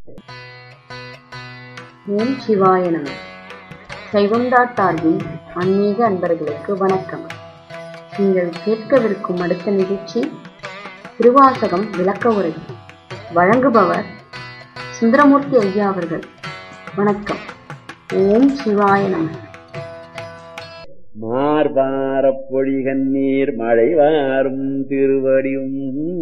ஓம் சிவாய நம சைவம் டாட் டார்வின் ஆன்மீக அன்பர்களுக்கு வணக்கம் நீங்கள் கேட்கவிருக்கும் அடுத்த நிகழ்ச்சி திருவாசகம் விளக்க உரை வழங்குபவர் சுந்தரமூர்த்தி ஐயா அவர்கள் வணக்கம் ஓம் சிவாய நம மார்பாரப் பொழிகண்ணீர் மழை வாரும் திருவடியும்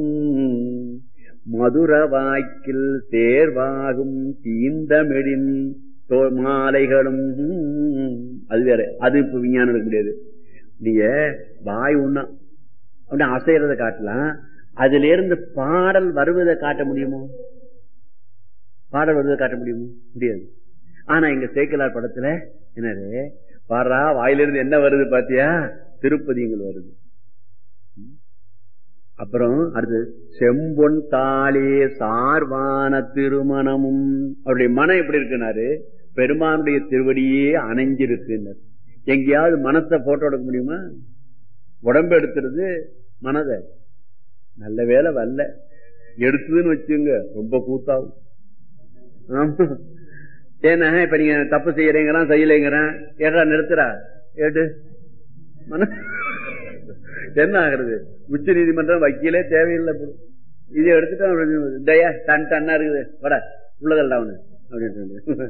மதுர வாய்க்கில் தேர்வாகும் தீந்தமிழின் தோ- மாலைகளும் அது வேற அது இப்ப விஞ்ஞானம் இருக்க முடியாது நீங்க வாய் ஒண்ணா அப்படியே அசைறத காட்டலாம் அதுல இருந்து பாடல் வருவதை காட்ட முடியுமோ பாடல் வருவதை காட்ட முடியுமோ முடியாது ஆனா எங்க சேக்கலார் படத்துல என்னது பாடுறா வாயிலிருந்து என்ன வருது பாத்தியா திருப்பதிங்கள் வருது ம். அப்புறம் அடுத்து செம்பொன் தாளே சார்வான திருமணமும் அவருடைய மனம் எப்படி இருக்குனாரு பெருமானுடைய திருவடியே அணைஞ்சிருக்குன்னாரு எங்கேயாவது மனத்தை போட்டோ எடுக்க முடியுமா உடம்பு எடுத்துறது மனதை நல்ல வேலை வரல எடுத்ததுன்னு வச்சுங்க ரொம்ப கூத்தாகும் ஆமா ஏன்னா இப்ப நீங்க தப்பு செய்யறீங்கிறான் செய்யலைங்கிறான் ஏடா நிறுத்துறா ஏடு மன என்ன ஆகுறது உச்ச நீதிமன்றம் வக்கீலே தேவையில்லை இப்போ. இதை எடுத்துட்டு தயா டன் டன்னா இருக்குது வட உள்ளதல்ல அவனு அப்படின்னு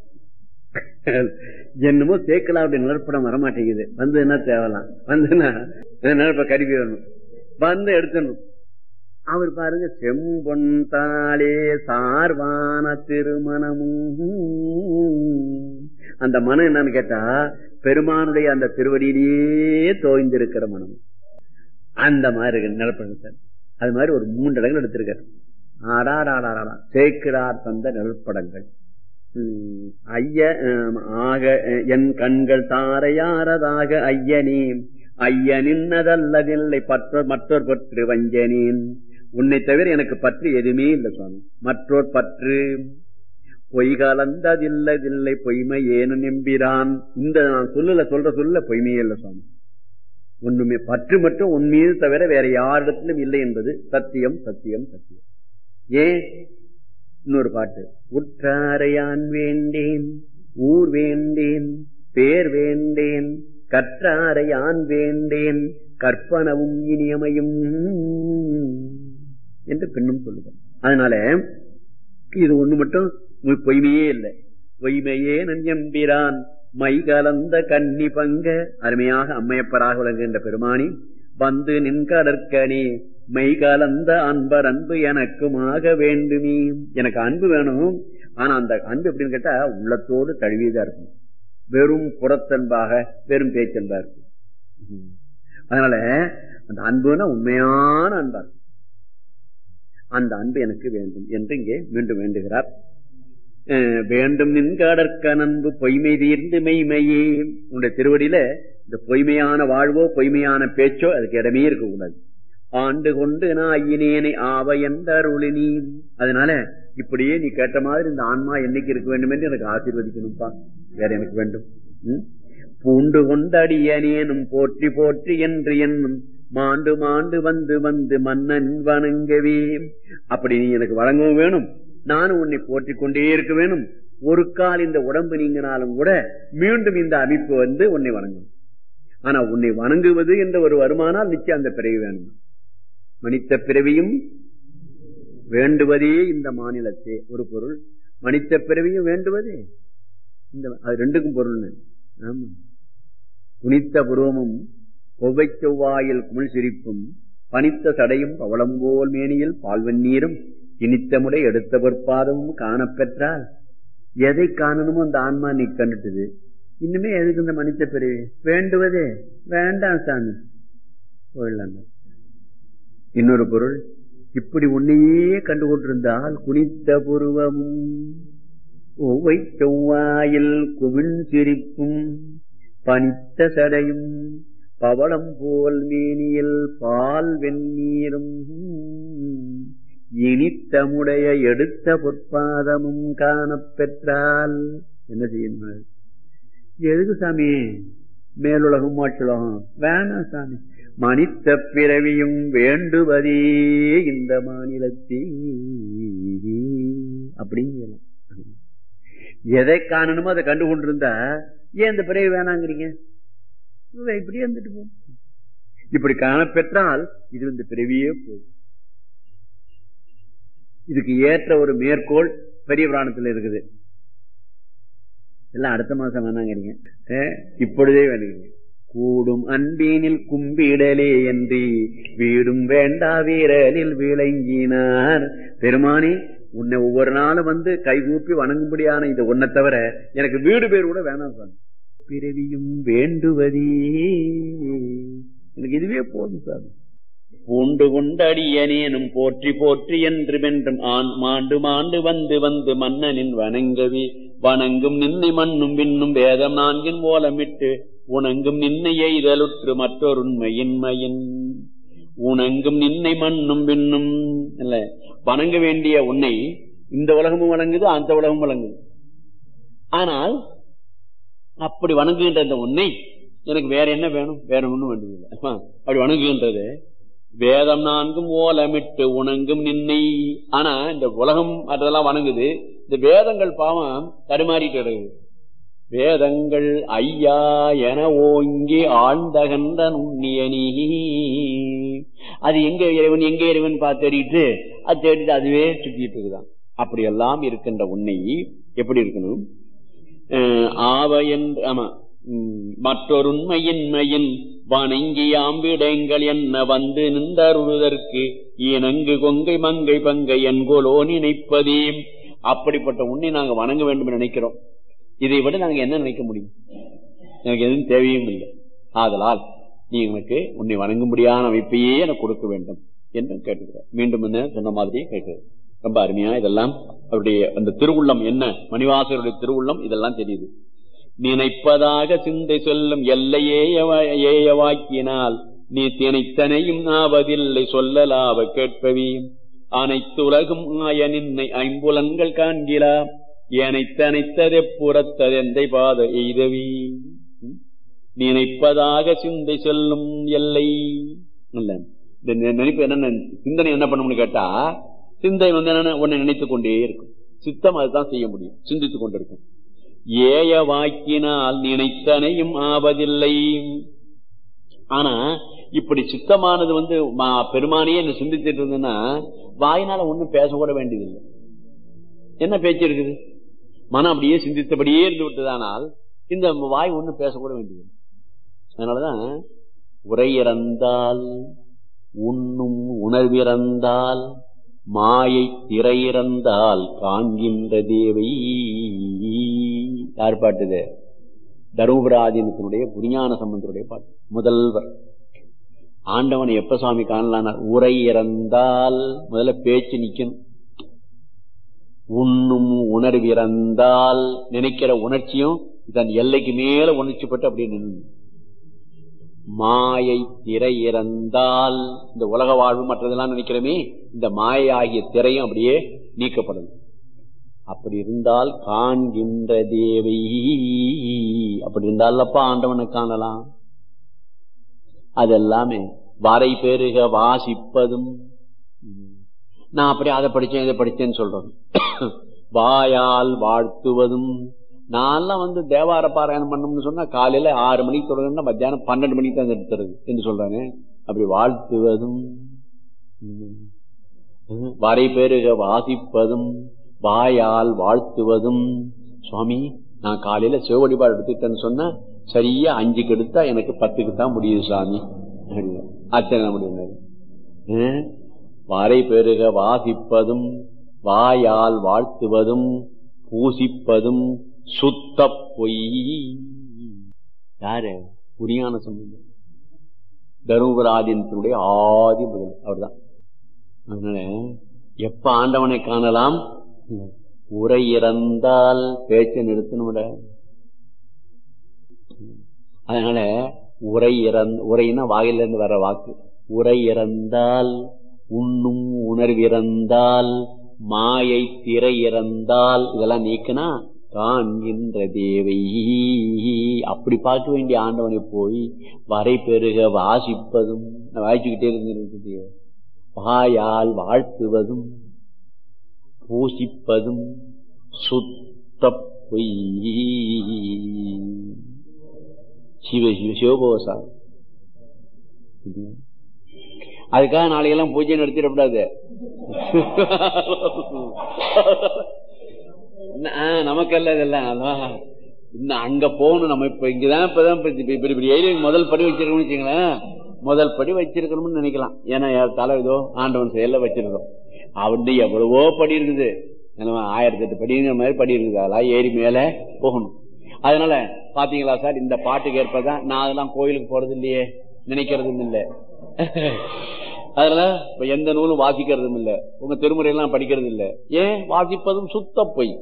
என்னமோ சேக்கலாவுடைய நிலப்படம் வரமாட்டேங்குது வந்து என்ன தேவலாம் வந்துன்னா நிலப்ப கருவி வேணும் வந்து எடுத்துடணும் அவர் பாருங்க செம்பொன் தாளே சார்வான திருமணமும் அந்த மனம் என்னன்னு கேட்டா பெருமானுடைய அந்த திருவடியிலேயே தோய்ந்திருக்கிற மனம் அந்த மாதிரி இருக்கு நிலப்படம் சார் அது மாதிரி ஒரு மூன்று இடங்கள் எடுத்திருக்காரு ஆடாடாடாடா சேக்கிரார் தந்த நிலப்படங்கள் உம், ஐய அஹ், ஆக அஹ், என் கண்கள் தாரையாரதாக ஐயனே ஐயனின்னதல்லதில்லை பற்ற மற்றோர் பற்று வஞ்சனேன் உன்னை தவிர எனக்கு பற்று எதுவுமே இல்லை சுவாமி மற்றோர் பற்று பொய் கலந்ததில்லதில்லை பொய்மை ஏனு நம்பிரான் இந்த நான் சொல்லல சொல்ற சொல்ல பொய்மையே இல்லை சுவாமி ஒண்ணுமே பற்று மட்டும் உன் மீது தவிர வேற யாரிடத்திலும் இல்லை என்பது சத்தியம் சத்தியம் சத்தியம் ஏன் இன்னொரு பாட்டு உற்றாரையான் வேண்டேன் ஊர் வேண்டேன் பேர் வேண்டேன் கற்றாரையான் வேண்டேன் கற்பனவும் இனியமையும் என்று பெண்ணும் சொல்லுவார் அதனால இது ஒண்ணு மட்டும் மு- பொய்மையே இல்லை பொய்மையே நஞ்சம்பிரான் மை கலந்த கன்னி பங்க அருமையாக அம்மையப்பராக விளங்குகின்ற பெருமானி வந்து நின்கடற்கனே மெய் கலந்த அன்பர் அன்பு எனக்குமாக வேண்டுமே எனக்கு அன்பு வேணும் ஆனா அந்த அன்பு எப்படின்னு கேட்டா உள்ளத்தோடு தழுவியதா இருக்கும் வெறும் புறத்தன்பாக வெறும் பேச்சன்பா இருக்கும் ம். அதனால அந்த அன்புனா உண்மையான அன்பா இருக்கும் அந்த அன்பு எனக்கு வேண்டும் என்று இங்கே மீண்டும் வேண்டுகிறார் அஹ் வேண்டும் நின்காடற்க நன்பு பொய்மை தீர்ந்து மெய்மையே உன்னுடைய திருவடியில இந்த பொய்மையான வாழ்வோ பொய்மையான பேச்சோ அதுக்கு இடமே இருக்கக்கூடாது ஆண்டு கொண்டு நாயினேனை ஆவ என்ற அருளினி அதனால இப்படியே நீ கேட்ட மாதிரி இந்த ஆன்மா என்னைக்கு இருக்க வேண்டும் என்று எனக்கு ஆசீர்வதிக்கணும்பா வேற எனக்கு வேண்டும் ம்? பூண்டு கொண்டடியனேனும் போற்றி போற்றி என்று என்னும் மாண்டு மாண்டு வந்து வந்து மன்னன் வணங்கவே அப்படி நீ எனக்கு வழங்கவும் வேணும் நானும் உன்னை போற்றிக் கொண்டே இருக்க வேணும் ஒரு கால் இந்த உடம்பு நீங்கினாலும் கூட மீண்டும் இந்த அமைப்பு வந்து உன்னை வணங்கும் ஆனா உன்னை வணங்குவது என்ற ஒரு வருமானால் நிச்சயம் அந்த பிறவி வேணும் மனித பிறவியும் வேண்டுவதே இந்த மாநிலத்தே ஒரு பொருள் மனித பிறவியும் வேண்டுவதே இந்த அது ரெண்டுக்கும் பொருள் ஆமா குனித்த புருவமும் கொவ்வை செவ்வாயில் குமிழ் சிரிப்பும் பனித்த சடையும் பவளம்போல் மேனியில் பால்வெந்நீரும் இனித்தமுடை எடுத்த பொற்பாதமும் காணப்பெற்றால் எதை காணணுமோ அந்த ஆன்மா நீ கண்டுட்டுது இன்னுமே எதுக்கு இந்த மனித பிறவி வேண்டுவதே வேண்டாம் சாமி போயிடலாம் இன்னொரு பொருள் இப்படி உன்னையே கண்டு கொண்டிருந்தால் குனித்த புருவமும் ஒவ்வை செவ்வாயில் குவிழ் சிரிப்பும் பனித்த சடையும் பவளம் போல் மேனியில் பால் வெந்நீரும் இனித்தமுடைய எடுத்த பொற்பாதமும் காணப்பெற்றால் என்ன செய்யணும் எதுக்கு சாமி மேலுலகம் மோட்சலகம் வேணாம் சாமி மனித பிறவியும் வேண்டுவதே இந்த மாநிலத்தில் அப்படின்னு எதை காணணுமோ அதை கண்டு கொண்டிருந்தா ஏன் இந்த பிறகு வேணாங்கிறீங்க இப்படியே இருந்துட்டு போ இப்படி காணப்பெற்றால் இது இந்த பிறவியே போதும் இதுக்கு ஏற்ற ஒரு மேற்கோள் பெரிய புராணத்தில் இருக்குது எல்லாம் அடுத்த மாசம் வேணாங்கிறீங்க இப்பொழுதே வேணுங்க கூடும் அன்பீனில் கும்பிடலே என்று வீடும் வேண்டா வீரலில் விளங்கினார் பெருமானி உன்னை ஒவ்வொரு நாளும் வந்து கைகூப்பி வணங்கும்படியான இந்த ஒன்னை தவிர எனக்கு வீடு பேர் கூட வேணாம் சார் பிறவியும் வேண்டுவதே எனக்கு இதுவே போதும் சார் பூண்டு கொண்டடியனேனும் போற்றி போற்றி என்று வென்றும் ஆண் மாண்டு மாண்டு வந்து வந்து மன்னனின் வணங்கவே வணங்கும் நின்னை மண்ணும் பின்னும் வேதம் நான்கின் ஓலமிட்டு உணங்கும் நின்னை எய்தலுற்று மற்றொருண்மையின்மையின் உணங்கும் நின்னை மண்ணும் பின்னும் இல்ல வணங்க வேண்டிய உன்னை இந்த உலகமும் வழங்குது அந்த உலகமும் வழங்குது ஆனால் அப்படி வணங்குகின்ற அந்த உன்னை எனக்கு வேற என்ன வேணும் வேற ஒண்ணும் வேண்டியதில்லை அப்படி வணங்குகின்றது வேதம் நான்கும் ஓலமிட்டு உணங்கும் நின்னை ஆனா இந்த உலகம் அதெல்லாம் வணங்குது இந்த வேதங்கள் பாவம் தடுமாறிட்டு இருக்குது வேதங்கள் ஐயா என ஓங்கி ஆழ்ந்தகன்ற நுண்ணியனி அது எங்க இறைவன் எங்க இறைவன் பார்த்து தேடிட்டு அது தேடிட்டு அதுவே சுத்திட்டு இருக்குதான் அப்படியெல்லாம் இருக்கின்ற உன்னை எப்படி இருக்கணும் ஆவ என்று ஆமா மற்றொருண்மையின்மையின் வணங்கியாம் விடங்கள் என்ன வந்து நின்றருளுதற்கு இணங்கு கொங்கை மங்கை பங்கை என்கோலோ நினைப்பதே அப்படிப்பட்ட உன்னை நாங்க வணங்க வேண்டும் நினைக்கிறோம் இதை விட நாங்க என்ன நினைக்க முடியும் எனக்கு எதுவும் தேவையும் இல்லை ஆதலால் நீ எனக்கு உன்னை வணங்கும்படியான அமைப்பையே எனக்கு கொடுக்க வேண்டும் என்று கேட்டுக்கிறார் மீண்டும் என்ன சொன்ன மாதிரியே கேட்கிறது ரொம்ப அருமையா இதெல்லாம் அவருடைய அந்த திருவுள்ளம் என்ன மணிவாசருடைய திருவுள்ளம் இதெல்லாம் தெரியுது நினைப்பதாக சிந்தை சொல்லும் எல்லையே ஏயவாக்கினால் நீ தினைத்தனையும் ஆவதில்லை சொல்லலாவ கேட்பவி அனைத்து உலகும் ஆய நின்னை ஐம்புலன்கள் காண்கிறா ஏனைத்தனைத்ததெப்புறத்ததெந்தை பாத எய்தவி நினைப்பதாக சிந்தை செல்லும் எல்லை இல்ல இந்த நினைப்பு என்ன சிந்தனை என்ன பண்ணணும்னு கேட்டா சிந்தை வந்து என்ன உன்னை நினைத்துக் கொண்டே இருக்கும் சித்தம் அதுதான் செய்ய முடியும் சிந்தித்துக் கொண்டிருக்கும் ஏய வாக்கினால் நினைத்தனையும் ஆவதில்லை ஆனா இப்படி சித்தமானது வந்து பெருமானியே என்ன சிந்திச்சுட்டு இருந்ததுன்னா வாயினால ஒண்ணும் பேசக்கூட வேண்டியதில்லை என்ன பேச்சு இருக்குது மனம் அப்படியே சிந்தித்தபடியே இருந்து விட்டதானால் இந்த வாய் ஒண்ணும் பேசக்கூட வேண்டியது அதனாலதான் உரையிறந்தால் உண்ணும் உணர்விறந்தால் மாயை திரையிறந்தால் காண்கின்ற தேவை யார் பாட்டுது தருமபுராதீனத்தினுடைய புரிஞான சம்பந்தருடைய பாட்டு முதல்வர் ஆண்டவனை எப்ப சுவாமி காணலான உரை இறந்தால் முதல்ல பேச்சு நிக்கணும் உண்ணும் உணர்விறந்தால் நினைக்கிற உணர்ச்சியும் தன் எல்லைக்கு மேல உணர்ச்சிப்பட்டு அப்படியே நின்று மாயை திரை இறந்தால் இந்த உலக வாழ்வு மற்றதெல்லாம் நினைக்கிறோமே இந்த மாயாகிய திரையும் அப்படியே நீக்கப்படும் அப்படி இருந்தால் காண்கின்ற தேவை அப்படி இருந்தாலப்பா ஆண்டவனை காணலாம் அதெல்லாமே வரை பெருக வாசிப்பதும் நான் அப்படி அதை படிச்சேன் இதை படிச்சேன்னு சொல்றோம் வாயால் வாழ்த்துவதும் நான்லாம் வந்து தேவார பாராயணம் பண்ணணும்னு சொன்னா காலையில ஆறு மணிக்கு தொடங்கினா மத்தியானம் பன்னெண்டு மணிக்கு தான் எடுத்துறது என்று சொல்றானே அப்படி வாழ்த்துவதும் வரை பெருக வாசிப்பதும் வாயால் வாழ்த்துவதும் சுவாமி நான் காலையில சிவ வழிபாடு எடுத்துட்டேன்னு சொன்னா சரியா அஞ்சுக்கு எடுத்தா எனக்கு பத்துக்கு தான் முடியுது சாமி அச்சனை முடியாது வரை பெருக வாசிப்பதும் வாயால் வாழ்த்துவதும் பூசிப்பதும் சுத்த பொய் யாரு புரியான சம்பந்தம் தருமபுராதீனத்தினுடைய ஆதி முதல் அவர்தான் அதனால எப்ப ஆண்டவனை காணலாம் உரை இறந்தால் பேச்சை நிறுத்தணும்ல அதனால உரை இறந் உரைன்னா வாயிலிருந்து வர வாக்கு உரை இறந்தால் உண்ணும் உணர்விறந்தால் மாயை திரை இறந்தால் இதெல்லாம் நீக்கினா காண்கின்ற தேவை அப்படி பார்க்க வேண்டிய ஆண்டவனை போய் வரை பெருக வாசிப்பதும் வாசிச்சுக்கிட்டே இருந்துருக்கு வாயால் வாழ்த்துவதும் பூசிப்பதும் சுத்த பொய் சிவ சிவ சிவபோசா அதுக்காக நாளைக்கெல்லாம் பூஜை நடத்திடக்கூடாது நமக்கல்ல இதெல்லாம் அதான் இன்னும் அங்க போகணும் நம்ம இப்ப இங்கதான் இப்பதான் இப்ப இப்படி இப்படி ஏறி முதல் படி வச்சிருக்கோம்னு வச்சுங்களேன் முதல் படி வச்சிருக்கணும்னு நினைக்கலாம் ஏன்னா தலை ஏதோ ஆண்டவன் செயல வச்சிருக்கோம் அவன் எவ்வளவோ படி இருக்குது ஆயிரத்தி எட்டு படிங்கிற மாதிரி படி இருக்குது அதெல்லாம் ஏறி மேல போகணும் அதனால பாத்தீங்களா சார் இந்த பாட்டுக்கு ஏற்பதான் நான் அதெல்லாம் கோயிலுக்கு போறது இல்லையே நினைக்கிறதும் இல்லை அதனால இப்ப எந்த நூலும் வாசிக்கிறதும் இல்ல உங்க திருமுறை எல்லாம் படிக்கிறது இல்ல ஏன் வாசிப்பதும் சுத்த பொய்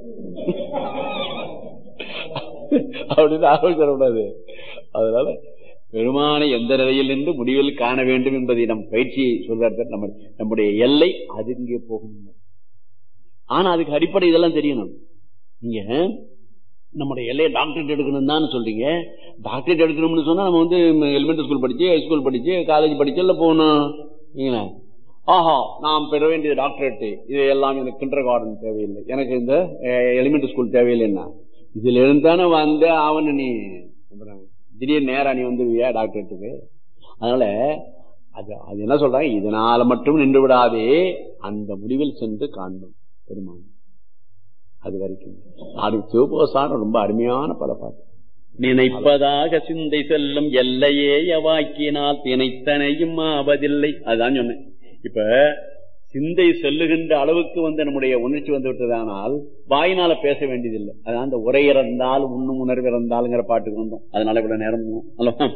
அப்படின்னு ஆலோசனை அதனால பெருமானை எந்த நிலையில் நின்று முடிவில் காண வேண்டும் என்பதை நம் பயிற்சியை சொல்றார் நம்ம நம்முடைய எல்லை அது இங்கே போகணும் ஆனா அதுக்கு அடிப்படை இதெல்லாம் தெரியணும் நீங்க நம்முடைய எல்லையை டாக்டரேட் எடுக்கணும் தான் சொல்றீங்க டாக்டரேட் எடுக்கணும்னு சொன்னா நம்ம வந்து எலிமெண்டரி ஸ்கூல் படிச்சு ஹைஸ்கூல் படிச்சு காலேஜ் படிச்சு எல்லாம் போகணும் ஆஹா நாம் பெற வேண்டியது டாக்டரேட் இது எல்லாம் எனக்கு கிண்டர் கார்டன் தேவையில்லை எனக்கு இந்த எலிமெண்டரி ஸ்கூல் தேவையில்லைன்னா இதுல இருந்தானே வந்த அவனு நீ திடீர் நேரா நீ வந்துருவியா டாக்டரேட்டுக்கு அதனால அது அது என்ன சொல்றாங்க இதனால மட்டும் நின்று விடாதே அந்த முடிவில் சென்று காண்போம் பெருமான் அது வரைக்கும் அது சிவபோசான ரொம்ப அருமையான பல பாட்டு நினைப்பதாக சிந்தை செல்லும் எல்லையே வாக்கினால் தினைத்தனையும் ஆவதில்லை அதுதான் சொன்னேன் இப்ப சிந்தை செல்லுகின்ற அளவுக்கு வந்து நம்முடைய உணர்ச்சி வந்து விட்டதானால் வாயினால பேச வேண்டியதில்லை அதான் அந்த உரை இறந்தால் உண்ணும் உணர்வு இறந்தாலுங்கிற பாட்டுக்கு வந்தோம் அதனால இவ்வளவு நேரம் அல்லவா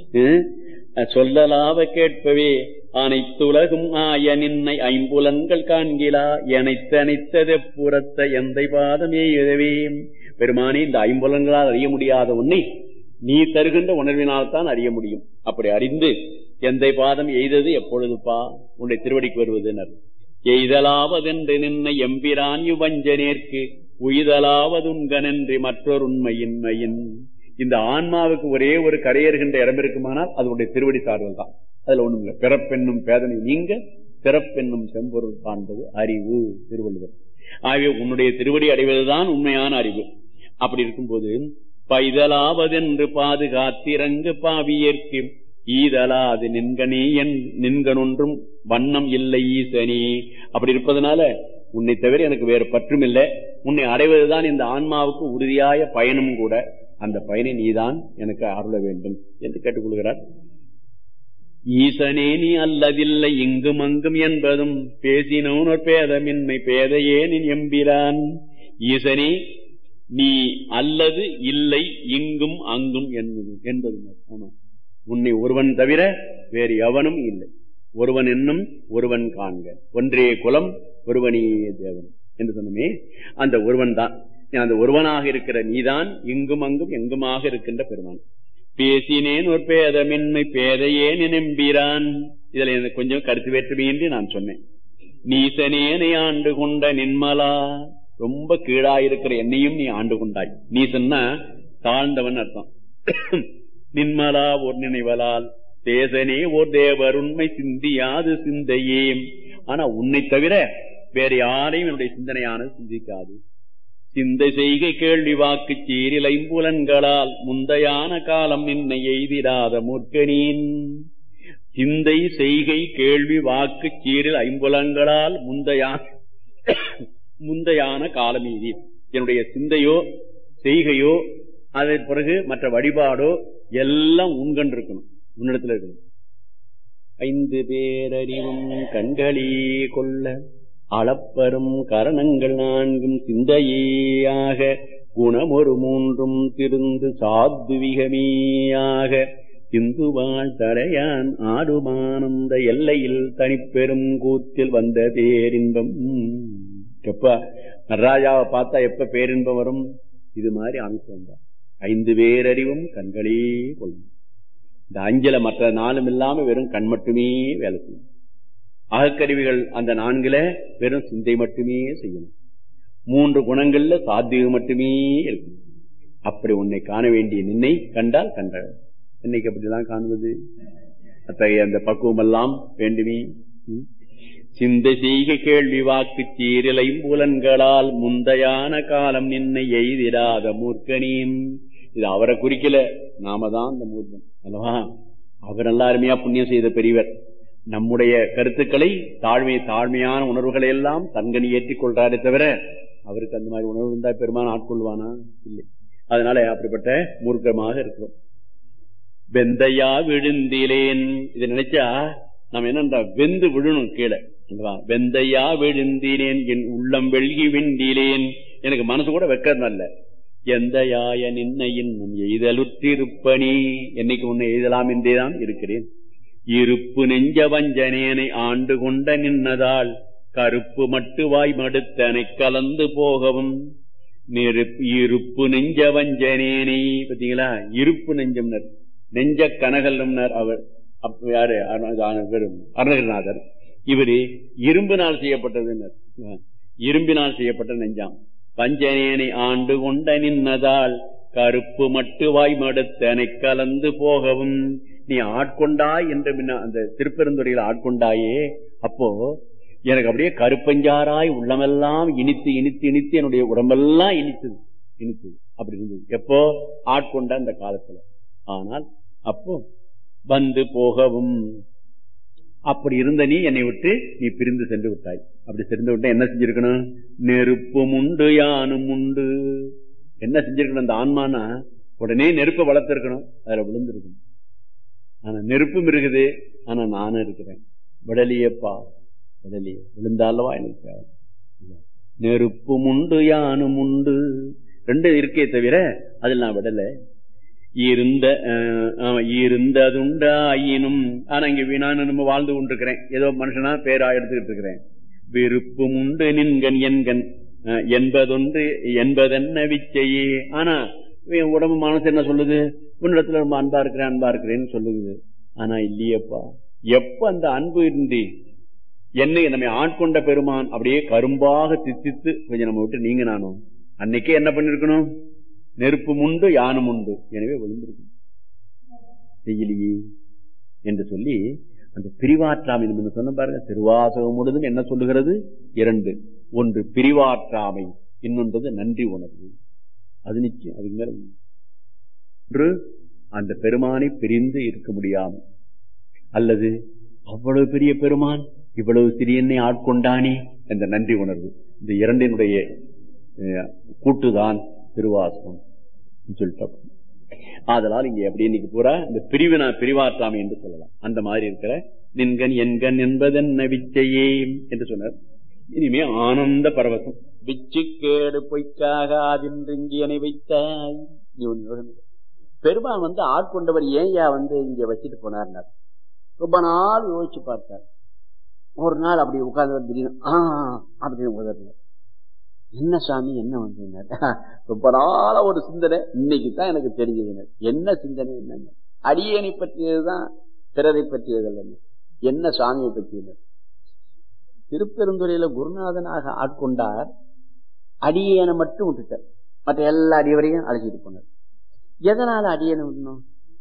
சொல்லலாவ கேட்பவே அனைத்துலகும் ஆய நின்னை ஐம்புலன்கள் காண்கிலா எனைத்து அனைத்தது புறத்த எந்தை பாதமே எழுதவே பெருமானி இந்த ஐம்புலன்களால் அறிய முடியாத உன்னை நீ தருகின்ற உணர்வினால் தான் அறிய முடியும் அப்படி அறிந்து எந்தை பாதம் எய்தது எப்பொழுதுப்பா உன்னுடைய திருவடிக்கு வருவதுனர் எய்தலாவதென்று நின்ன எம்பிரான் இவ்வஞ்சனேற்கு உய்தலாவதுன்கனென்று மற்றொரு உண்மையின்மையின் இந்த ஆன்மாவுக்கு ஒரே ஒரு கரையேறுகின்ற இடம் இருக்குமானால் அதனுடைய திருவடி சார்தல் தான் அதுல ஒண்ணும் இல்லை பிறப்பென்னும் பேதனை நீங்க பிறப்பென்னும் செம்பொருள் காண்பது அறிவு திருவள்ளுவர் ஆகவே உன்னுடைய திருவடி அடைவதுதான் உண்மையான அறிவு அப்படி இருக்கும்போது பைதலாவதென்று பாதுகாத்திறங்கு பாவியேற்கு ஈதலாது நின்கனே என் நின்கனொன்றும் வண்ணம் இல்லை ஈசனே அப்படி இருப்பதனால உன்னை தவிர எனக்கு வேறு பற்றும் இல்லை உன்னை அடைவதுதான் இந்த ஆன்மாவுக்கு உறுதியாய பயணம் கூட அந்த பயனை நீதான் எனக்கு அருள வேண்டும் என்று கேட்டுக்கொள்கிறார் ஈசனே நீ அல்லதில்லை இங்கும் அங்கும் என்பதும் பேசினோர் பேதமின்மை பேதையே நீ எம்பிரான் ஈசனே நீ அல்லது இல்லை இங்கும் அங்கும் என்பது என்பது ஆமா உன்னை ஒருவன் தவிர வேறு எவனும் இல்லை ஒருவன் என்னும் ஒருவன் காண்க ஒன்றே குலம் ஒருவனே தேவன் என்று சொன்னமே அந்த ஒருவன் தான் அந்த ஒருவனாக இருக்கிற நீதான் இங்கும் அங்கும் எங்குமாக இருக்கின்ற பெருமான் பேசினேன் ஒரு பேதமின்மை பேதையே நினைம்பிரான் இதுல எனக்கு கொஞ்சம் கருத்து வேற்றுமையின்றி நான் சொன்னேன் நீசனேனை ஆண்டு கொண்ட நின்மலா ரொம்ப கீழா இருக்கிற என்னையும் நீ ஆண்டு கொண்டாய் நீசன்னா தாழ்ந்தவன் அர்த்தம் நின்மலா ஒரு நினைவலால் தேசனே ஓர் தேவர் உண்மை சிந்தியாது சிந்தையே ஆனா உன்னை தவிர வேற யாரையும் என்னுடைய சிந்தனையானது சிந்திக்காது சிந்தை செய்கை கேள்வி வாக்கு சீரில் ஐம்புலன்களால் முந்தையான காலம் நின்னை எய்திடாத மூர்க்கனீன் சிந்தை செய்கை கேள்வி வாக்கு சீரில் ஐம்புலன்களால் முந்தையான முந்தையான காலம் எய்தி என்னுடைய சிந்தையோ செய்கையோ அதன் பிறகு மற்ற வழிபாடோ எல்லாம் உண்கண்டு இருக்கணும் உன்னிடத்துல இருக்கணும் ஐந்து பேரறிவும் கண்களே கொள்ள அளப்பரும் கரணங்கள் நான்கும் சிந்தையாக குணமொரு மூன்றும் திருந்து சாத்துவிகமேயாக சிந்துவாள் தரையான் ஆடுமானந்த எல்லையில் தனிப்பெரும் கூத்தில் வந்த பேரின்பம் எப்ப நடராஜாவை பார்த்தா எப்ப பேரின்பம் வரும் இது மாதிரி அமைச்சு வந்தார் ஐந்து பேரறிவும் கண்களே கொள்ளும் இந்த அஞ்சல மற்ற நாளும் இல்லாம வெறும் கண் மட்டுமே வேலை செய்யும் அகக்கருவிகள் அந்த நான்குல வெறும் சிந்தை மட்டுமே செய்யணும் மூன்று குணங்கள்ல சாத்தியம் மட்டுமே இருக்கும் அப்படி உன்னை காண வேண்டிய நின்னை கண்டால் கண்ட இன்னைக்கு அப்படிதான் காணுவது அத்தகைய அந்த பக்குவம் எல்லாம் வேண்டுமே சிந்தை செய்க கேள்வி வாக்கு சீரிலை புலன்களால் முந்தையான காலம் நின்னை எய்திடாத மூர்க்கனியும் இது அவரை குறிக்கல நாம தான் அந்த மூர்க்கன் அல்லவா அவர் நல்லா அருமையா புண்ணியம் செய்த பெரியவர் நம்முடைய கருத்துக்களை தாழ்மை தாழ்மையான உணர்வுகளை எல்லாம் தன்கனி ஏற்றிக் கொள்றாரே தவிர அவருக்கு அந்த மாதிரி உணர்வு இருந்தா பெருமான் ஆட்கொள்வானா இல்லை அதனால அப்படிப்பட்ட மூர்க்கமாக இருக்கிறோம் வெந்தையா விழுந்திலேன் இதை நினைச்சா நம்ம என்ன வெந்து விழணும் கீழே வெந்தையா விழுந்தினேன் என் உள்ளம் வெள்கி விண்டிலேன் எனக்கு மனசு கூட வைக்கிறதல்ல எந்த யாய நின்ன இன்னும் எய்தலுற்றிருப்பனி என்னைக்கு உன்னை எய்தலாம் என்றேதான் இருக்கிறேன் இருப்பு நெஞ்ச வஞ்சனேனை ஆண்டு கொண்ட நின்னதால் கருப்பு மட்டு வாய் மடுத்தனை கலந்து போகவும் இருப்பு நெஞ்ச வஞ்சனேனை பாத்தீங்களா இருப்பு நெஞ்சம்னர் நெஞ்ச கனகல்னர் அவர் யாரு அருணகிரிநாதர் இவரு இரும்பினால் செய்யப்பட்டது இரும்பினால் செய்யப்பட்ட நெஞ்சாம் பஞ்சனேனை ஆண்டு கொண்ட நின்னதால் கருப்பு மட்டு வாய் மடுத்தனை கலந்து போகவும் நீ ஆட்கொண்டாய் என்று அந்த திருப்பெருந்துறையில் ஆட்கொண்டாயே அப்போ எனக்கு அப்படியே கருப்பஞ்சாராய் உள்ளமெல்லாம் இனித்து இனித்து இனித்து என்னுடைய உடம்பெல்லாம் இனித்தது இனித்தது அப்படி இருந்தது எப்போ ஆட்கொண்ட அந்த காலத்துல ஆனால் அப்போ வந்து போகவும் அப்படி இருந்த நீ என்னை விட்டு நீ பிரிந்து சென்று விட்டாய் அப்படி சென்று விட்ட என்ன செஞ்சிருக்கணும் நெருப்பும் உண்டு யானும் உண்டு என்ன செஞ்சிருக்கணும் அந்த ஆன்மானா உடனே நெருப்பை வளர்த்திருக்கணும் அதுல விழுந்திருக்கணும் ஆனா நெருப்பும் இருக்குது ஆனா நானும் இருக்கிறேன் விடலியப்பா விடலிய விழுந்தாலவா எனக்கு நெருப்பும் உண்டு யானும் உண்டு ரெண்டு இருக்கே தவிர அதில் நான் விடல இருந்த இருந்ததுண்டாயினும் ஆனா இங்க வீணான்னு நம்ம வாழ்ந்து கொண்டிருக்கிறேன் ஏதோ மனுஷனா பேரா எடுத்துக்கிட்டு இருக்கிறேன் விருப்பம் உண்டு நின்கன் என்கண் என்பதொன்று என்பதென்ன விச்சையே ஆனா உடம்பு மனசு என்ன சொல்லுது உன்னிடத்துல ரொம்ப அன்பா இருக்கிறேன் அன்பா இருக்கிறேன்னு சொல்லுது ஆனா இல்லையப்பா எப்ப அந்த அன்பு இன்றி என்னை நம்மை ஆட்கொண்ட பெருமான் அப்படியே கரும்பாக தித்தித்து கொஞ்சம் நம்ம விட்டு நீங்க நானும் அன்னைக்கே என்ன பண்ணிருக்கணும் நெருப்பு உண்டு யானும் உண்டு எனவே விழுந்திருக்கும் செய்யலையே என்று சொல்லி அந்த பிரிவாற்றாமை நம்ம சொன்ன பாருங்க திருவாசகம் முழுதும் என்ன சொல்லுகிறது இரண்டு ஒன்று பிரிவாற்றாமை இன்னொன்றது நன்றி உணர்வு அது நிச்சயம் அது மேல ஒன்று அந்த பெருமானை பிரிந்து இருக்க முடியாமல் அல்லது அவ்வளவு பெரிய பெருமான் இவ்வளவு சிறியனை ஆட்கொண்டானே என்ற நன்றி உணர்வு இந்த இரண்டினுடைய கூட்டுதான் திருவாசகம் சொல்லிட்டோம் ஆதலால் இங்க எப்படி இன்னைக்கு பூரா இந்த பிரிவினா பிரிவாற்றாமை என்று சொல்லலாம் அந்த மாதிரி இருக்கிற நின்கண் என்கண் என்பதென்ன விச்சையே என்று சொன்னார் இனிமே ஆனந்த பரவசம் விச்சு கேடு பொய்க்காக அதின்றிங்கியனை வைத்தாய் பெருமான் வந்து ஆட்கொண்டவர் ஏன்யா வந்து இங்க வச்சுட்டு போனார் ரொம்ப நாள் யோசிச்சு பார்த்தார் ஒரு நாள் அப்படி உட்கார்ந்து திடீர்னு ஆஹ் அப்படின்னு உதறல என்ன சாமி என்ன வந்து ரொம்ப நாள ஒரு சிந்தனை இன்னைக்கு தான் எனக்கு தெரிஞ்சது என்ன சிந்தனை என்னங்க அடியனை பற்றியதுதான் பிறரை பற்றியதல்ல என்ன சாமியை பற்றியது திருப்பெருந்துறையில குருநாதனாக ஆட்கொண்டார் அடியேனை மட்டும் விட்டுட்டார் மற்ற எல்லா அடியவரையும் அழைச்சிட்டு போனார் எதனால அடியனை விடணும்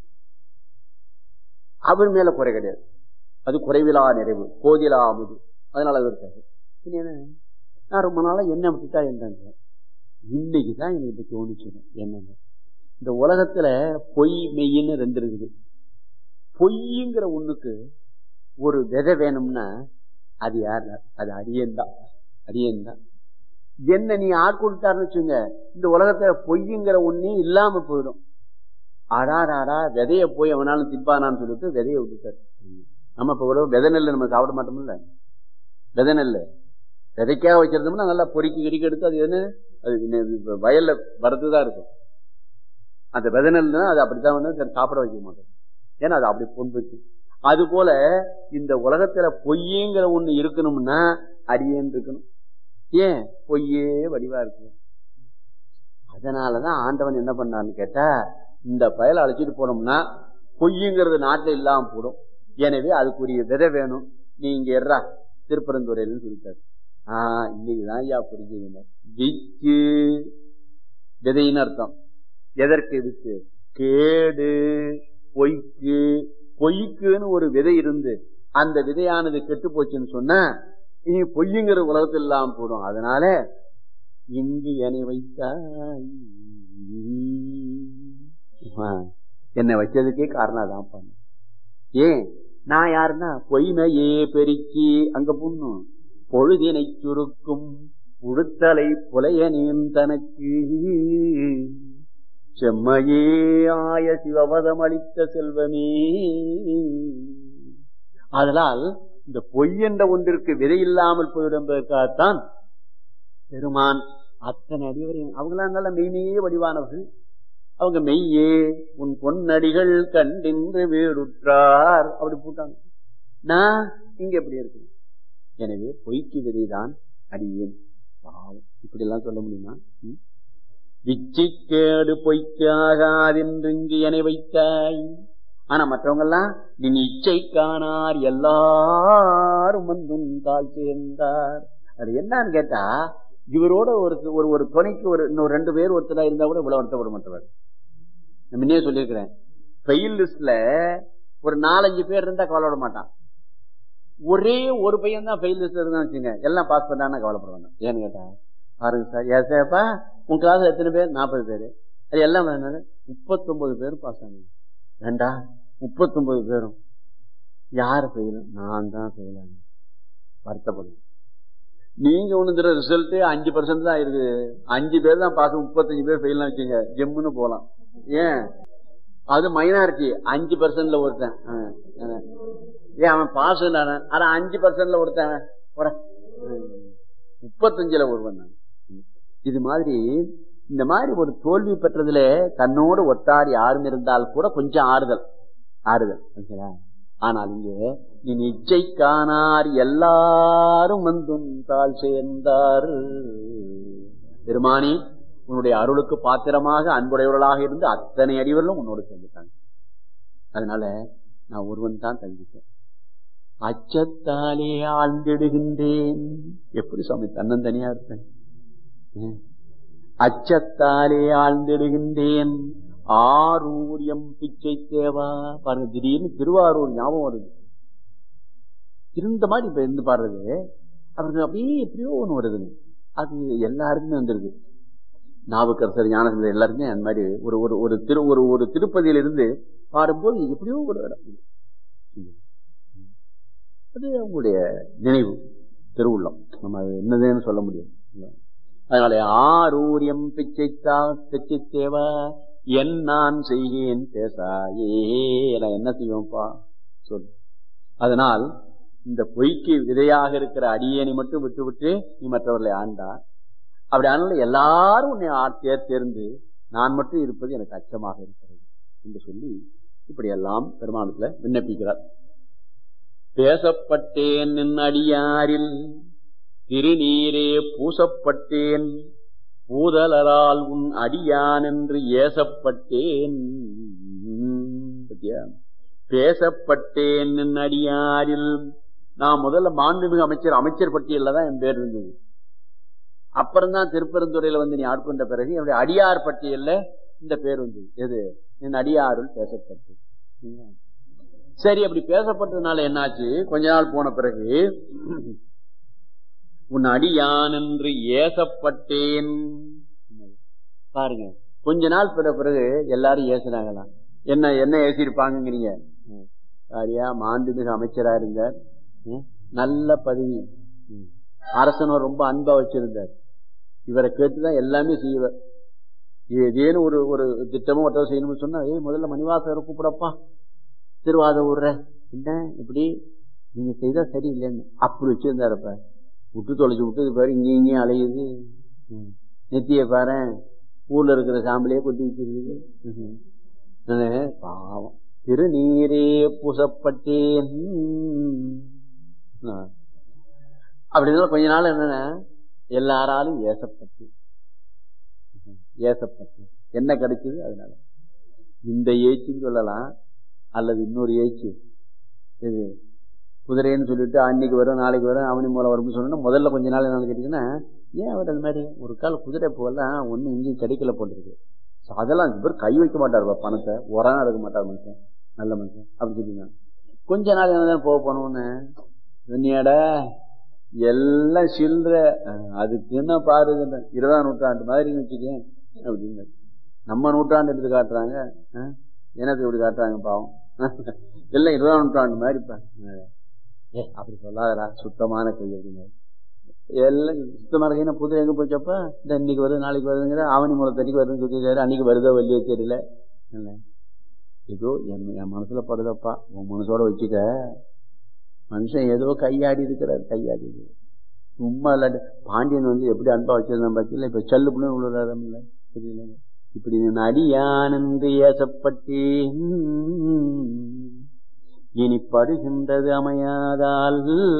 அவர் மேல குறை கிடையாது அது குறைவிலா நிறைவு கோதிலா அமுது அதனால அது இருக்காது நான் ரொம்ப நாளா என்ன விட்டுட்டா என்னங்க இன்னைக்குதான் எனக்கு இப்ப தோணுச்சு என்னங்க இந்த உலகத்துல பொய் மெய்ன்னு ரெண்டு இருக்குது பொய்ங்கிற ஒண்ணுக்கு ஒரு விதை வேணும்னா அது யார் அது அரியன் தான் அரியன் தான் என்ன நீ ஆட்கொண்டாருன்னு வச்சுங்க இந்த உலகத்துல பொய்யுங்கிற ஒன்னே இல்லாம போயிடும் ஆடாடாடா விதைய போய் அவனாலும் திப்பானான்னு சொல்லிட்டு விதைய விட்டுட்டாரு நம்ம இப்ப ஒரு விதை நெல் நம்ம சாப்பிட மாட்டோம்ல விதை நெல் விதைக்காக வச்சிருந்தோம்னா நல்லா பொறுக்கி கிடிக்க எடுத்து அது என்ன அது வயல்ல வரதுதான் இருக்கும் அந்த விதை நெல்னா அது அப்படித்தான் வந்து சாப்பிட வைக்க மாட்டோம் ஏன்னா அது அப்படி பொன்புச்சு அது போல இந்த உலகத்துல பொய்யுங்கிற ஒண்ணு இருக்கணும்னா அரியன் இருக்கணும் ஏன் பொய்யே வடிவா இருக்கு அதனாலதான் ஆண்டவன் என்ன பண்ணான்னு கேட்டா இந்த பயலை அழைச்சிட்டு போனோம்னா பொய்யுங்கிறது நாட்டுல இல்லாம போடும் எனவே அதுக்குரிய விதை வேணும் நீ இங்க எறா திருப்பரந்துறையிலன்னு சொல்லிட்டாரு ஆஹ் இன்னைக்குதான் ஐயா புரிஞ்சுங்க விச்சு விதைன்னு அர்த்தம் எதற்கு வித்து கேடு பொய்க்கு பொய்க்குன்னு ஒரு விதை இருந்து அந்த விதையானது கெட்டு போச்சுன்னு சொன்னா இனி பொய்யுங்கிற உலகத்தில் இல்லாம போடும் அதனால இங்கு என்னை வைத்தாய் ஆ, என்னை வச்சதுக்கே காரணம் தான் பண்ண ஏன் நான் யாருன்னா பொய்மையே பெருக்கி அங்க புண்ணும் பொழுதினை சுருக்கும் உடுத்தலை புலையனேன் தனக்கு செம்மையே ஆய சிவபதம் அளித்த செல்வமே அதனால் இந்த பொய் என்ற ஒன்றிற்கு விதை இல்லாமல் போய்விடும் என்பதற்காகத்தான் பெருமான் அத்தனை அடிவரையும் அவங்களாம் நல்ல மெய்மையே வடிவானவர்கள் அவங்க மெய்யே உன் பொன்னடிகள் கண்டின்று வீடுற்றார் அப்படி போட்டாங்க நான் இங்க எப்படி இருக்கணும் எனவே பொய்க்கு விதைதான் அடியேன் பாவம் இப்படி எல்லாம் சொல்ல முடியுமா ம்? விச்சிக்கேடு பொய்க்கு ஆகாதென்று இங்கு என்னை வைத்தாய் ஆனா மற்றவங்க எல்லாம் நீ இச்சை காணார் எல்லாரும் வந்தும் தாழ் சேர்ந்தார் அது என்னன்னு கேட்டா இவரோட ஒரு ஒரு ஒரு துணைக்கு ஒரு இன்னொரு ரெண்டு பேர் ஒருத்தரா இருந்தா கூட இவ்வளவு வருத்தப்பட மாட்டவர் நான் முன்னே சொல்லியிருக்கிறேன் ஃபெயில் லிஸ்ட்ல ஒரு நாலஞ்சு பேர் இருந்தா கவலைப்பட மாட்டான் ஒரே ஒரு பையன் தான் ஃபெயில் லிஸ்ட்ல இருந்தா வச்சுங்க எல்லாம் பாஸ் பண்ணான்னு கவலைப்பட வேண்டாம் ஏன்னு கேட்டா பாருங்க சார் ஏன் சார்ப்பா உன் கிளாஸ்ல எத்தனை பேர் நாற்பது பேர் அது எல்லாம் முப்பத்தொன்பது பேர் பாஸ் ஆனது ஏண்டா முப்பத்தொன்பது பேரும் யார் ஃபெயில் நான் தான் ஃபெயில் ஆனேன் வருத்தப்படும் நீங்க ஒண்ணு ரிசல்ட் அஞ்சு பர்சன்ட் தான் இருக்கு அஞ்சு பேர் தான் பாஸ் முப்பத்தஞ்சு பேர் ஃபெயில் வச்சுங்க ஜெம்முன்னு போலாம் ஏன் அது மைனாரிட்டி அஞ்சு பர்சன்ட்ல ஒருத்தன் ஆ, ஆ. ஏன் அவன் பாஸ் ஆனா அஞ்சு பர்சன்ட்ல ஒருத்தன் அவன். போடா. ம். முப்பத்தஞ்சுல ஒருவன் நான் இது மாதிரி இந்த மாதிரி ஒரு தோல்வி பெற்றதுல தன்னோடு ஒத்தாடி யாரும் இருந்தால் கூட கொஞ்சம் ஆறுதல் ஆறுதல் சரிங்களா? ஆனால் இங்கே நீ நிச்சை காணார் எல்லாரும் வந்தும் தாழ் சேர்ந்தார் பெருமானி உன்னுடைய அருளுக்கு பாத்திரமாக அன்புடையவர்களாக இருந்து அத்தனை அடிவர்களும் உன்னோடு சேர்ந்துட்டாங்க அதனால நான் ஒருவன் தான் தங்கிட்டேன் அச்சத்தாலே ஆழ்ந்திடுகின்றேன் எப்படி சுவாமி தன்னந்தனியா இருப்பேன் ஏன்? அச்சத்தாலே ஆழ்ந்திடுகின்றேன் ஆரூரியம் பிச்சை தேவா பாருங்க திடீர்னு திருவாரூர் ஞாபகம் வருது இருந்த மாதிரி இப்ப இருந்து பாடுறது அவருக்கு அப்படியே எப்படியோ ஒண்ணு வருதுங்க அது எல்லாருக்குமே வந்துருது நாவுக்கரசர் ஞானசந்தர் எல்லாருமே அந்த மாதிரி ஒரு ஒரு ஒரு திரு ஒரு ஒரு திருப்பதியில இருந்து பாடும்போது எப்படியோ ஒரு இடம். அது அவங்களுடைய நினைவு திருவுள்ளம் நம்ம அது என்னதுன்னு சொல்ல முடியும் அதனால ஆரூரியம் பிச்சைத்தா பிச்சை தேவா என் நான் செய்கேன் பேசாயே நான் என்ன செய்வோம்ப்பா சொல்லு அதனால் இந்த பொய்க்கு விதையாக இருக்கிற அடியேனை மட்டும் விட்டு விட்டு நீ மற்றவர்களை ஆண்டா அப்படி ஆனாலும் எல்லாரும் உன்னை ஆட்சியா தேர்ந்து நான் மட்டும் இருப்பது எனக்கு அச்சமாக இருக்கிறது என்று சொல்லி இப்படி எல்லாம் பெருமானத்துல விண்ணப்பிக்கிறார் பேசப்பட்டேன் நின் அடியாரில் திருநீரே பூசப்பட்டேன் பூதலரால் உன் அடியான் என்று ஏசப்பட்டேன் பத்தியா? பேசப்பட்டேன் நின் அடியாரில் நான் முதல்ல மாண்புமிகு அமைச்சர் அமைச்சர் பட்டியல்ல தான் என் பேர் இருந்தது அப்புறம்தான் திருப்பெருந்துறையில வந்து நீ ஆட்கொண்ட பிறகு என்னுடைய அடியார் பட்டியல்ல இந்த பேர் வந்தது எது என் அடியாருள் பேசப்பட்டு சரி அப்படி பேசப்பட்டதுனால என்னாச்சு கொஞ்ச நாள் போன பிறகு உன் அடியான் என்று ஏசப்பட்டேன் பாருங்க கொஞ்ச நாள் பிற பிறகு எல்லாரும் ஏசுனாங்களாம் என்ன என்ன ஏசிருப்பாங்கிறீங்க சரியா மாண்புமிகு அமைச்சரா இருந்தார் ம், நல்ல பதவி ம். அரசனும் ரொம்ப அன்பா வச்சிருந்தார் இவரை கேட்டுதான் எல்லாமே செய்வார் ஏதேனும் ஒரு ஒரு திட்டமும் ஒருத்தர் செய்யணும்னு சொன்னா ஏய் முதல்ல மணிவாசகரை கூப்பிடப்பா திருவாத ஊர்ற என்ன இப்படி நீங்க செய்தா சரியில்லைன்னு அப்படி வச்சிருந்தாருப்ப விட்டு தொலைச்சு விட்டு இது பாரு இங்கே இங்கேயும் அலையுது ம். நெத்திய பாரு ஊர்ல இருக்கிற சாம்பலையே கொட்டி வச்சிருக்குது ம்ஹும். நானு பாவம் திருநீரே பூசப்பட்டேன் ஆ. அப்படி இருந்தாலும் கொஞ்ச நாள் என்னன்னா எல்லாராலும் ஏசப்பட்டு ம்ஹும். ஏசப்பட்டு என்ன கிடைச்சது அதனால இந்த ஏச்சுன்னு சொல்லலாம் அல்லது இன்னொரு ஏச்சு இது குதிரைன்னு சொல்லிட்டு அன்னைக்கு வரும் நாளைக்கு வரும் அவனி மூலம் வரும்னு சொன்னா முதல்ல கொஞ்ச நாள் என்ன கேட்டீங்கன்னா ஏன் அவர் அது மாதிரி ஒரு கால குதிரை போகலாம் ஒன்றும் இங்கேயும் கிடைக்கல போட்டிருக்கு So அதெல்லாம் இவர் கை வைக்க மாட்டார் பணத்தை உரம் எடுக்க மாட்டார் மனுஷன் நல்ல மனுஷன் அப்படி சொல்லிங்க கொஞ்ச நாள் என்னதான் போக போனோன்னு சொன்னியாடா எல்லாம் சில்ற அதுக்கு என்ன பாருங்க இருபதாம் நூற்றாண்டு மாதிரி வச்சுக்கேன் அப்படின்னு நம்ம நூற்றாண்டு எடுத்து காட்டுறாங்க எனக்கு இப்படி காட்டுறாங்க பாவம் எல்லாம் இருபதாம் நூற்றாண்டு மாதிரி ஏ அப்படி சொல்லாதடா சுத்தமான கை அப்படின்னு எல்லாம் சுத்தமான கைனா புது எங்க போச்சப்ப இந்த இன்னைக்கு வருது நாளைக்கு வருதுங்கிற ஆவணி மூலத்தடிக்கு வருதுன்னு சொல்லியிருக்காரு அன்னைக்கு வருதோ வள்ளியோ தெரியல ஏதோ என் என் மனசுல படுதப்பா உன் மனசோட வச்சுக்க மனுஷன் ஏதோ கையாடி இருக்கிறார் கையாடி சும்மா இல்லாட்டி பாண்டியன் வந்து எப்படி அன்பா வச்சிருந்தான் பார்த்தீங்களா இப்ப சல்லு புண்ணு விழுறாரம் இல்ல தெரியல இப்படி நான் அடியானந்து ஏசப்பட்டேன் இனி படுகின்றது அமையாதால்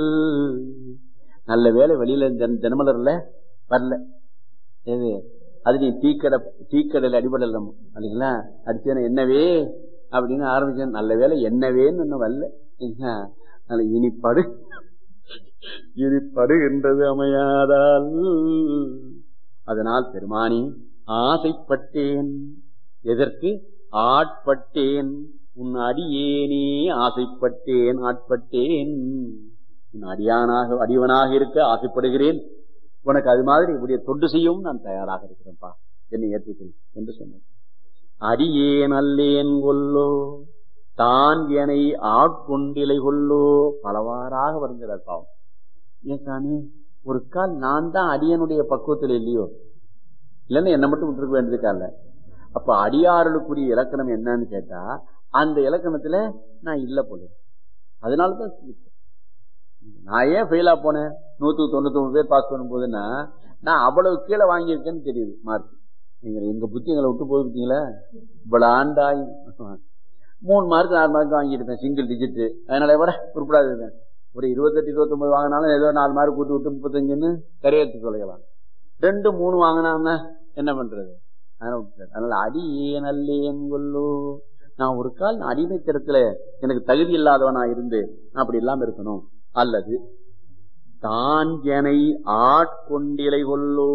நல்ல வேலை வெளியில தினமலர்ல வரல எது அது நீ தீக்கடை தீக்கடையில் அடிபடல இல்லைங்களா அடிச்சேன என்னவே அப்படின்னு ஆரம்பிச்சேன் நல்ல வேலை என்னவேன்னு இன்னும் வரல இனி படு இனி படுகின்றது அமையாதால் அதனால் பெருமானி ஆசைப்பட்டேன் எதற்கு ஆட்பட்டேன் உன் அடியேனே ஆசைப்பட்டேன் ஆட்பட்டேன் உன் அடியானாக அடியவனாக இருக்க ஆசைப்படுகிறேன் உனக்கு அது மாதிரி இப்படிய தொண்டு செய்யவும் நான் தயாராக இருக்கிறேன்ப்பா என்னை ஏற்றுக்கொள் என்று சொன்னேன் அடியேன் அல்லேன் கொல்லோ தான் எனை ஆட்கொண்டிலை கொல்லோ பலவாறாக வருகிறார் பாவம் ஏன் சாமி ஒரு கால் நான் தான் அடியனுடைய பக்குவத்தில் இல்லையோ இல்லைன்னா என்ன மட்டும் விட்டுருக்க வேண்டியிருக்கால அப்ப அடியாறுக்குரிய இலக்கணம் என்னன்னு கேட்டா அந்த இலக்கணத்துல நான் இல்ல போல அதனாலதான் நான் ஏன் ஃபெயிலா போனேன் நூத்துக்கு தொண்ணூத்தி ஒன்பது பேர் பாஸ் பண்ணும் போதுன்னா நான் அவ்வளவு கீழே வாங்கியிருக்கேன்னு தெரியுது மார்க் நீங்க எங்க புத்தி எங்களை விட்டு போது பார்த்தீங்களா இவ்வளவு ஆண்டாய் மூணு மார்க் நாலு மார்க் வாங்கியிருப்பேன் சிங்கிள் டிஜிட் அதனால விட உருப்படாது ஒரு இருபத்தெட்டு இருபத்தொன்பது வாங்கினாலும் ஏதோ நாலு மார்க் கூட்டு விட்டு முப்பத்தஞ்சுன்னு கரையெடுத்து சொல்லிக்கலாம் ரெண்டு மூணு வாங்கினா என்ன பண்றது அதனால அடி ஏன் அல்லேன் கொல்லோ நான் ஒரு கால் அடிமைத்தரத்துல எனக்கு தகுதி இல்லாதவனா இருந்து அப்படி இல்லாம இருக்கணும் அல்லது தான் எனை ஆட்கொண்டிலை கொல்லோ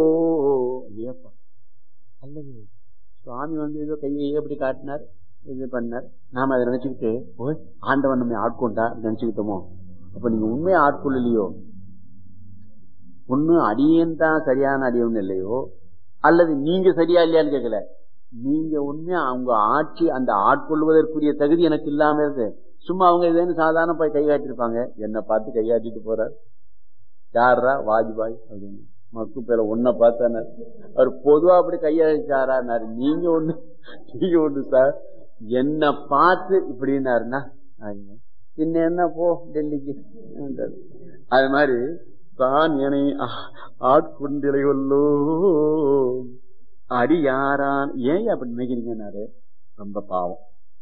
அல்லது சுவாமி வந்து ஏதோ கையை எப்படி காட்டினார் இது பண்ணார் நாம அதை நினைச்சுக்கிட்டு ஓய் ஆண்டவன் நம்ம ஆட்கொண்டா நினைச்சுக்கிட்டோமோ அப்ப நீங்க உண்மையை ஆட்கொள்ளலையோ ஒண்ணு அடியேன் தான் சரியான அடியவன் இல்லையோ அல்லது நீங்க சரியா இல்லையான்னு கேட்கல நீங்க உண்மையா அவங்க ஆட்சி அந்த ஆட்கொள்வதற்குரிய தகுதி எனக்கு இல்லாம இருக்கு சும்மா அவங்க இதுன்னு சாதாரண போய் கைகாட்டிருப்பாங்க என்ன பார்த்து கையாட்டிட்டு போறார் யாரா வாஜ்பாய் அப்படின்னு மக்கு பேர ஒன்ன பார்த்தாரு அவர் பொதுவா அப்படி கையாச்சாராரு நீங்க ஒண்ணு நீங்க ஒண்ணு சார் என்ன பார்த்து இப்படின்னாருன்னா பின்ன என்ன போ டெல்லிக்கு அது மாதிரி தான் என்னை ஆட்கொண்டிலை கொல்லோ அடியாரான் ஏன் அப்படி நினைக்கிறீங்கன்னாரு ரொம்ப பாவம்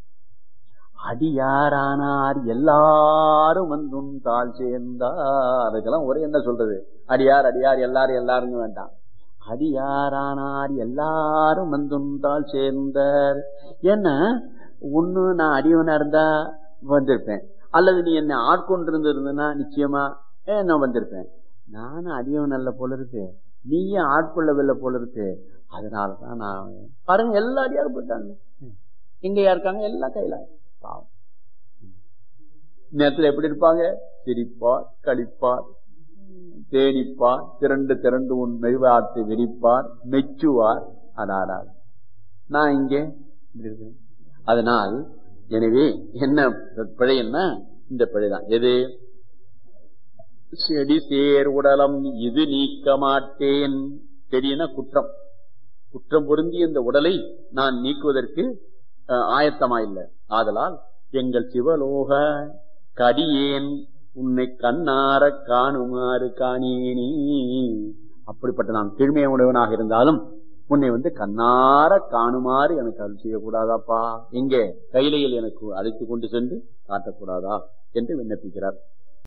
அடியாரானார் எல்லாரும் வந்தும் தாழ் சேர்ந்தார் அதுக்கெல்லாம் ஒரே என்ன சொல்றது அடியார் அடியார் எல்லாரும் எல்லாரும் வேண்டாம் அடியாரானார் எல்லாரும் வந்துந்தால் சேர்ந்தார் ஏன்னா ஒண்ணு நான் அடியவனா இருந்தா வந்திருப்பேன் அல்லது நீ என்ன ஆட்கொண்டு இருந்திருந்தனா நிச்சயமா நான் வந்திருப்பேன் நானும் அடியவன் அல்ல போல இருக்கு நீயும் ஆட்கொள்ளவில்லை போல இருக்கு அதனாலதான் நான் பாருங்க எல்லா அடியாரும் போயிட்டாங்க எங்கயா இருக்காங்க எல்லாம் கையில பாவம் நேரத்தில் எப்படி இருப்பாங்க சிரிப்பார் கழிப்பார் தேனிப்பார் திரண்டு திரண்டு உன் மெய்வார்த்தை விரிப்பார் மெச்சுவார் அடாடார் நான் இங்கே அதனால் எனவே என்ன பிழைன்னா இந்த பிழைதான் எது செடி சேர் உடலம் இது நீக்க மாட்டேன் செடினா குற்றம் குற்றம் பொருந்தி இந்த உடலை நான் நீக்குவதற்கு ஆயத்தமா இல்லை ஆதலால் எங்கள் சிவலோக கடியேன் உன்னை கண்ணார காணுமாறு காணியேனி அப்படிப்பட்ட நான் கீழ்மைய உடையவனாக இருந்தாலும் உன்னை வந்து கண்ணார காணுமாறு எனக்கு அருள் செய்யக்கூடாதாப்பா இங்கே கையிலையில் எனக்கு அழைத்து கொண்டு சென்று காட்டக்கூடாதா என்று விண்ணப்பிக்கிறார்